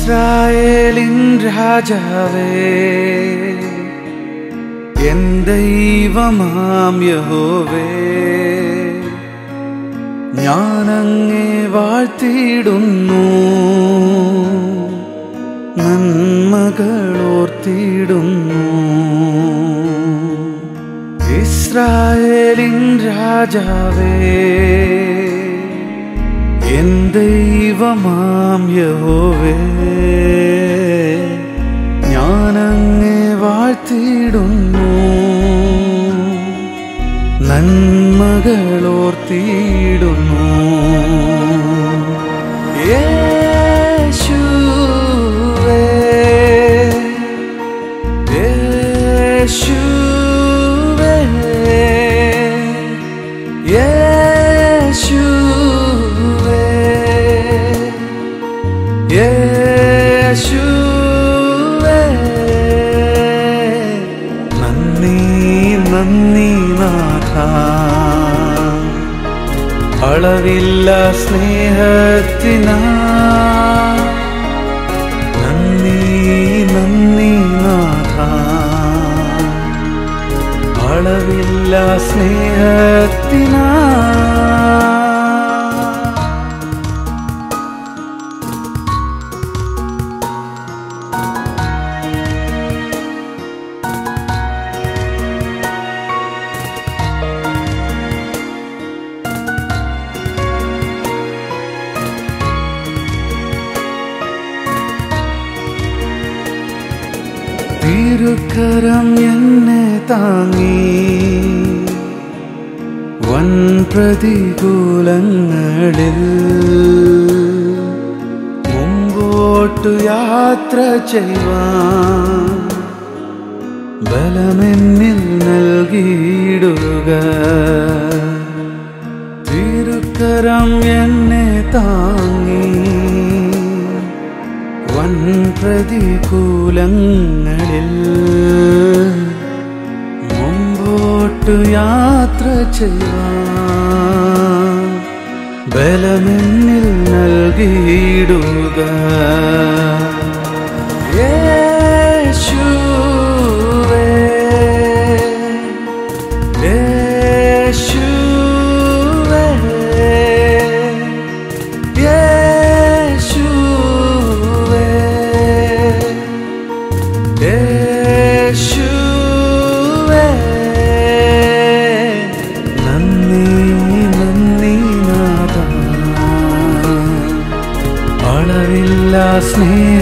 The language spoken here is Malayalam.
ഇസ്രായേലിൻ രാജാവേ എൻ ദൈവമാം യഹോവേ ഞാനങ്ങേ വാഴ്ത്തിയിടുന്നു നന്മകളോർത്തിയിടുന്നു ഇസ്രായേലിൻ രാജാവേ എൻ ദൈവമാം യഹോവേ ഞാനങ്ങേ വാഴ്ത്തിയിടുന്നു നന്മകളോർത്തിയിടുന്നു യേശുവേ യേശുവേ യേശുവേ യേശുവേ നന്ദി നന്ദി നാഥ അളവില്ല സ്നേഹത്തിനാ നന്ദി നന്ദി നാഥ അളവില്ല സ്നേഹത്തിനാ തിരുക്കരം എന്നെ താങ്ങി വൻ പ്രതികൂലങ്ങളിൽ മുമ്പോട്ടു യാത്ര ചെയ്യുവാൻ ബലമെന്നിൽ നൽകിയിടുക തിരുക്കരം എന്നെ താങ്ങി വൻ പ്രതികൂലങ്ങളിൽ മുമ്പോട്ടു യാത്ര ചെയ്യുവാൻ ബലമെന്നിൽ നൽകിയിടുക യേശുവേ യേശുവേ യേശുവേ യേശുവേ നന്ദി നന്ദി നാഥ അളവില്ല സ്നേഹ